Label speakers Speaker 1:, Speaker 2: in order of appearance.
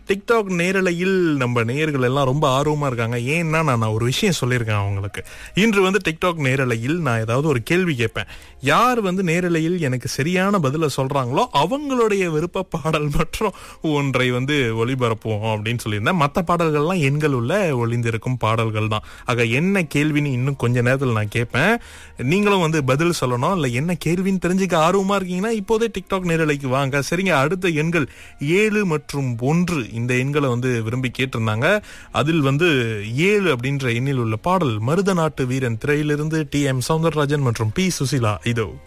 Speaker 1: TikTok நேரலையில் நம்ம நேயர்கள் எல்லாம் ரொம்ப ஆர்வமா இருக்காங்க ஏன்னா நான் நான் ஒரு விஷயம் சொல்லியிருக்கேன் அவங்களுக்கு இன்று வந்து டிக்டாக் நேரலையில் நான் ஏதாவது ஒரு கேள்வி கேட்பேன் யார் வந்து நேரலையில் எனக்கு சரியான பதில சொல்றாங்களோ அவங்களுடைய விருப்ப பாடல் மற்றும் ஒன்றை வந்து ஒளிபரப்புவோம் அப்படின்னு சொல்லியிருந்தேன் மற்ற பாடல்கள்லாம் எண்கள் உள்ள ஒளிந்திருக்கும் பாடல்கள் தான் ஆக என்ன கேள்வின்னு இன்னும் கொஞ்ச நேரத்தில் நான் கேட்பேன் நீங்களும் வந்து பதில் சொல்லணும் இல்ல என்ன கேள்வின்னு தெரிஞ்சுக்க ஆர்வமா இருக்கீங்கன்னா இப்போதே டிக்டாக் நேரலைக்கு வாங்க சரிங்க அடுத்த எண்கள் ஏழு மற்றும் ஒன்று இந்த எண்களை வந்து விரும்பி கேட்டிருந்தாங்க அதில் வந்து ஏழு அப்படின்ற எண்ணில் உள்ள பாடல் மருத நாட்டு வீரன் திரையிலிருந்து டி எம் சவுந்தரராஜன் மற்றும் பி சுசிலா இதோ